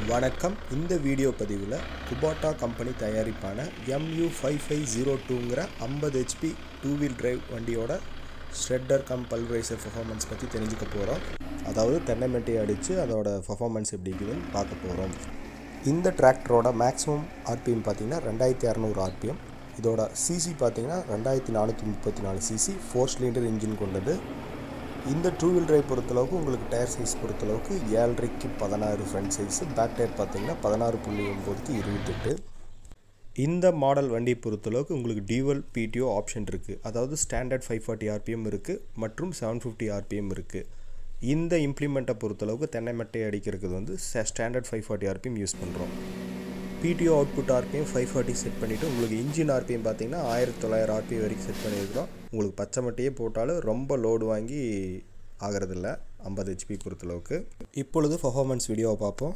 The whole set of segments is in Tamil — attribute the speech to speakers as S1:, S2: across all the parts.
S1: வணக்கம் இந்த வீடியோ பதிவில் குபாட்டா கம்பெனி தயாரிப்பான எம்யூ ஃபைவ் ஃபைவ் ஜீரோ டூங்கிற ஐம்பது ஹெச்பி டூ வீல் டிரைவ் வண்டியோட ஷ்ரெட்டர் கம் பல்வரைசர் பர்ஃபார்மன்ஸ் பற்றி தெரிஞ்சுக்க போகிறோம் அதாவது தென்னைமெட்டி அடித்து அதோட பர்ஃபார்மன்ஸ் எப்படி இருக்குதுன்னு பார்க்க போகிறோம் இந்த டிராக்டரோட மேக்ஸிமம் ஆர்பிஎம் பார்த்தீங்கன்னா ரெண்டாயிரத்தி இரநூறு ஆர்பிஎம் இதோட சிசி பார்த்தீங்கன்னா ரெண்டாயிரத்தி நானூற்றி முப்பத்தி நாலு சிசி ஃபோர் சிலிண்டர் இன்ஜின் கொண்டது இந்த டூ வீல் டிரைவ் பொறுத்தளவுக்கு உங்களுக்கு டயர் சைஸ் பொறுத்தளவுக்கு ஏழரைக்கு பதினாறு ஃப்ரண்ட் சைஸு பேக் டயர் பார்த்தீங்கன்னா பதினாறு புள்ளி ஒம்போதுக்கு இருபத்தெட்டு இந்த மாடல் வண்டி பொறுத்தளவுக்கு உங்களுக்கு டியூவல் பிடிஓ ஆப்ஷன் இருக்குது அதாவது ஸ்டாண்டர்ட் ஃபைவ் ஃபார்ட்டி ஆர்பிஎம் இருக்குது மற்றும் செவன் ஃபிஃப்டி ஆர்பிஎம் இருக்குது இந்த இம்ப்ளிமெண்ட்டை பொறுத்தளவுக்கு தென்னை மட்டை அடிக்கிறதுக்கு வந்து standard five forty RPM use பண்ணுறோம் PTO output RPM five forty set பண்ணிவிட்டு உங்களுக்கு இன்ஜின் ஆர்பிஎம் பார்த்தீங்கன்னா ஆயிரத்தி தொள்ளாயிரம் ஆர்பிஎம் வரைக்கும் செட் பண்ணியிருக்கிறோம் உங்களுக்கு பச்சை மட்டையே போட்டாலும் ரொம்ப லோடு வாங்கி ஆகிறதில்ல ஐம்பது ஹெச்பி பொறுத்தளவுக்கு இப்பொழுது பர்ஃபார்மன்ஸ் வீடியோவை பார்ப்போம்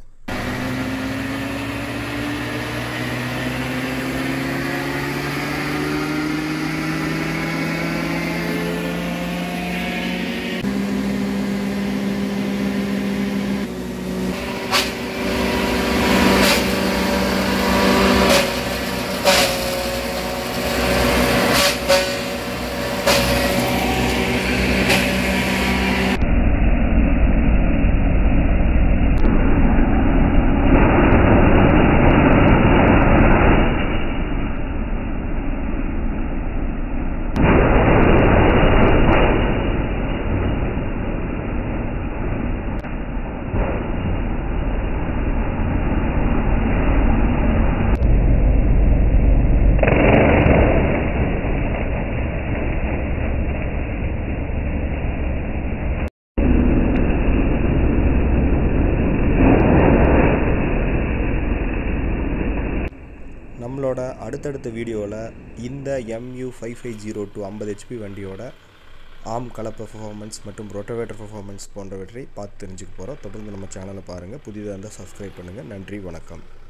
S1: நம்மளோட அடுத்தடுத்த வீடியோவில் இந்த MU five five zero two ஐம்பது ஹெச்பி வண்டியோட ஆம் கலப்ப பர்ஃபார்மன்ஸ் மற்றும் ரொட்டவேட்டர் பர்ஃபார்மன்ஸ் போன்றவற்றை பார்த்து தெரிஞ்சுக்க போகிறோம் தொடர்ந்து நம்ம சேனலை பாருங்கள் புதிதாக இருந்தால் சப்ஸ்கிரைப் பண்ணுங்கள் நன்றி வணக்கம்